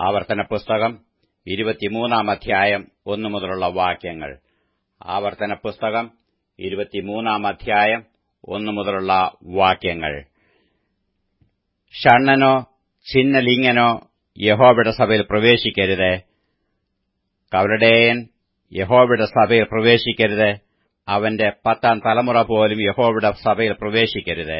ആവർത്തന പുസ്തകം ഇരുപത്തിമൂന്നാം അധ്യായം ഒന്നു മുതലുള്ള വാക്യങ്ങൾ ആവർത്തന പുസ്തകം ഇരുപത്തിമൂന്നാം അധ്യായം ഒന്നു മുതലുള്ള വാക്യങ്ങൾ ഷണ്ണനോ ചിന്നലിംഗനോ യഹോബയുടെ സഭയിൽ പ്രവേശിക്കരുത് കവലടേയൻ യഹോബയുടെ സഭയിൽ പ്രവേശിക്കരുത് അവന്റെ പത്താം തലമുറ പോലും യഹോബയുടെ സഭയിൽ പ്രവേശിക്കരുത്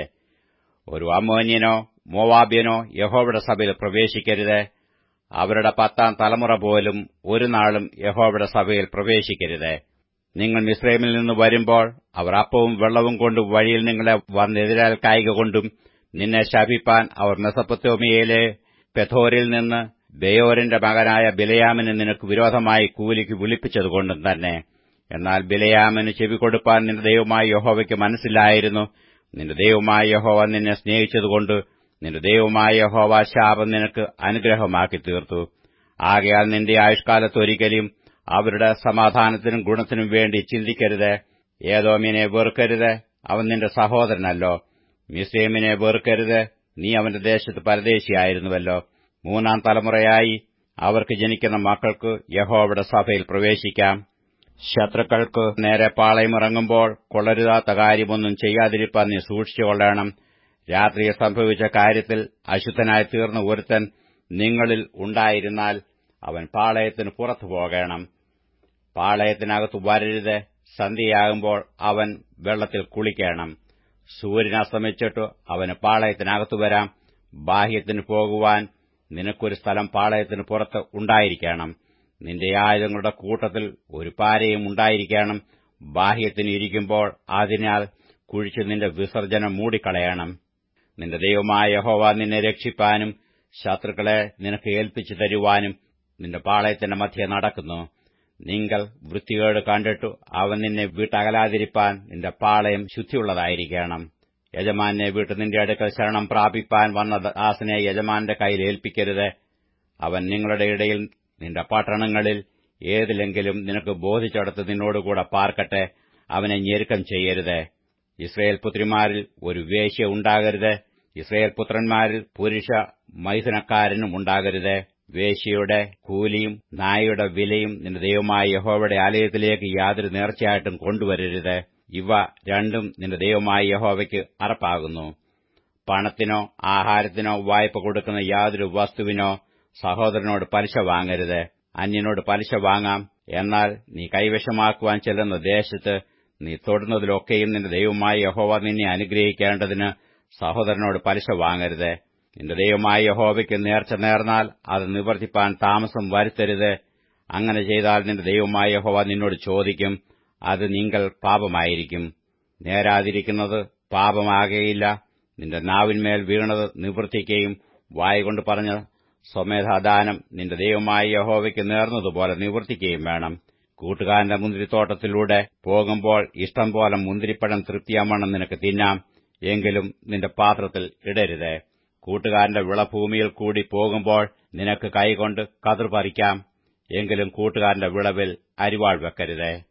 ഒരു അമോന്യനോ മോവാബ്യനോ യഹോബയുടെ സഭയിൽ പ്രവേശിക്കരുത് അവരുടെ പത്താം തലമുറ പോലും ഒരു നാളും യഹോബയുടെ സഭയിൽ പ്രവേശിക്കരുത് നിങ്ങൾ മിസ്രൈമിൽ നിന്ന് വരുമ്പോൾ അവർ അപ്പവും വെള്ളവും കൊണ്ട് വഴിയിൽ നിങ്ങളെ വന്നെതിരാൽ കായിക കൊണ്ടും നിന്നെ ശപിപ്പാൻ അവർ മെസപ്പൊത്തോമിയയിലെ പെഥോരിൽ നിന്ന് ബെയോരിന്റെ മകനായ ബിലയാമിന് നിനക്ക് വിരോധമായി കൂലിക്ക് വിളിപ്പിച്ചതുകൊണ്ടും തന്നെ എന്നാൽ ബിലയാമിന് ചെവികൊടുപ്പാൻ നിന്റെ ദൈവമായ യഹോവയ്ക്ക് മനസ്സിലായിരുന്നു നിന്റെ ദൈവമായ യഹോവ നിന്നെ സ്നേഹിച്ചതുകൊണ്ട് നിന്റെ ദൈവമായ യഹോവ ശാപം നിനക്ക് അനുഗ്രഹമാക്കി തീർത്തു ആകയാൽ നിന്റെ ആയുഷ്കാലത്തൊരിക്കലും അവരുടെ സമാധാനത്തിനും ഗുണത്തിനും വേണ്ടി ചിന്തിക്കരുത് ഏതോമിനെ വെറുക്കരുത് അവൻ നിന്റെ സഹോദരനല്ലോ മിസ്രൈമിനെ വെറുക്കരുത് നീ അവന്റെ ദേശത്ത് പരദേശിയായിരുന്നുവല്ലോ മൂന്നാം തലമുറയായി അവർക്ക് ജനിക്കുന്ന മക്കൾക്ക് യഹോവയുടെ സഭയിൽ പ്രവേശിക്കാം ശത്രുക്കൾക്ക് നേരെ പാളയമിറങ്ങുമ്പോൾ കൊള്ളരുതാത്ത കാര്യമൊന്നും ചെയ്യാതിരിപ്പാൻ നീ സൂക്ഷിച്ചുകൊള്ളണം രാത്രിയിൽ സംഭവിച്ച കാര്യത്തിൽ അശുദ്ധനായി തീർന്ന ഒരുത്തൻ നിങ്ങളിൽ ഉണ്ടായിരുന്നാൽ അവൻ പാളയത്തിന് പുറത്തു പോകണം പാളയത്തിനകത്ത് വരരുത് സന്ധ്യയാകുമ്പോൾ അവൻ വെള്ളത്തിൽ കുളിക്കണം സൂര്യൻ അസ്തമിച്ചിട്ട് അവന് പാളയത്തിനകത്തു വരാം ബാഹ്യത്തിന് പോകുവാൻ നിനക്കൊരു സ്ഥലം പാളയത്തിന് പുറത്ത് ഉണ്ടായിരിക്കണം നിന്റെ ആയുധങ്ങളുടെ കൂട്ടത്തിൽ ഒരു പാരയും ഉണ്ടായിരിക്കണം ബാഹ്യത്തിന് ഇരിക്കുമ്പോൾ അതിനാൽ കുഴിച്ച് നിന്റെ വിസർജനം മൂടിക്കളയണം നിന്റെ ദൈവമായ യഹോവ നിന്നെ രക്ഷിപ്പാനും ശത്രുക്കളെ നിനക്ക് ഏൽപ്പിച്ചു തരുവാനും നിന്റെ പാളയത്തിന്റെ മധ്യ നടക്കുന്നു നിങ്ങൾ വൃത്തികേട് കണ്ടിട്ടു അവൻ നിന്നെ വീട്ടകലാതിരിപ്പാൻ നിന്റെ പാളയം ശുദ്ധിയുള്ളതായിരിക്കണം യജമാനെ വീട്ട് നിന്റെ അടുക്കൽ ശരണം പ്രാപിപ്പാൻ വന്ന ദാസനെ യജമാന്റെ കയ്യിൽ ഏൽപ്പിക്കരുത് അവൻ നിങ്ങളുടെ ഇടയിൽ നിന്റെ പട്ടണങ്ങളിൽ ഏതിലെങ്കിലും നിനക്ക് ബോധിച്ചെടുത്ത് നിന്നോടുകൂടെ പാർക്കട്ടെ അവനെ ഞെരുക്കം ചെയ്യരുത് ഇസ്രയേൽ പുത്രിമാരിൽ ഒരു വേശ്യ ഉണ്ടാകരുത് ഇസ്രയേൽ പുത്രന്മാരിൽ പുരുഷ മൈഥുനക്കാരനും ഉണ്ടാകരുത് വേശ്യയുടെ കൂലിയും നായയുടെ വിലയും നിന്റെ ദൈവമായ യഹോവയുടെ ആലയത്തിലേക്ക് യാതൊരു നേർച്ചയായിട്ടും കൊണ്ടുവരരുത് ഇവ രണ്ടും നിന്റെ ദൈവമായ യഹോവയ്ക്ക് അറപ്പാകുന്നു പണത്തിനോ ആഹാരത്തിനോ വായ്പ കൊടുക്കുന്ന യാതൊരു വസ്തുവിനോ സഹോദരനോട് പലിശ വാങ്ങരുത് അന്യനോട് പലിശ വാങ്ങാം എന്നാൽ നീ കൈവശമാക്കുവാൻ ചെല്ലുന്ന ദേശത്ത് നീ തൊടുന്നതിലൊക്കെയും നിന്റെ ദൈവമായ യഹോവ നിന്നെ അനുഗ്രഹിക്കേണ്ടതിന് സഹോദരനോട് പലിശ വാങ്ങരുത് നിന്റെ ദൈവമായ യഹോവയ്ക്ക് നേർച്ച നേർന്നാൽ അത് നിവർത്തിപ്പാൻ താമസം വരുത്തരുത് അങ്ങനെ ചെയ്താൽ നിന്റെ ദൈവമായ യഹോവ നിന്നോട് ചോദിക്കും അത് നിങ്ങൾ പാപമായിരിക്കും നേരാതിരിക്കുന്നത് പാപമാകയില്ല നിന്റെ നാവിന്മേൽ വീണത് നിവർത്തിക്കുകയും വായുകൊണ്ട് പറഞ്ഞ സ്വമേധാദാനം നിന്റെ ദൈവമായ യഹോവയ്ക്ക് നേർന്നതുപോലെ നിവർത്തിക്കുകയും വേണം കൂട്ടുകാരന്റെ മുന്തിരിത്തോട്ടത്തിലൂടെ പോകുമ്പോൾ ഇഷ്ടം പോലെ മുന്തിരിപ്പഴം തൃപ്തിയാമണ്ണം നിനക്ക് തിന്നാം എങ്കിലും നിന്റെ പാത്രത്തിൽ ഇടരുത് കൂട്ടുകാരന്റെ വിളഭൂമിയിൽ കൂടി പോകുമ്പോൾ നിനക്ക് കൈകൊണ്ട് കതിർ പറിക്കാം എങ്കിലും കൂട്ടുകാരന്റെ വിളവിൽ അരിവാൾ വെക്കരുത്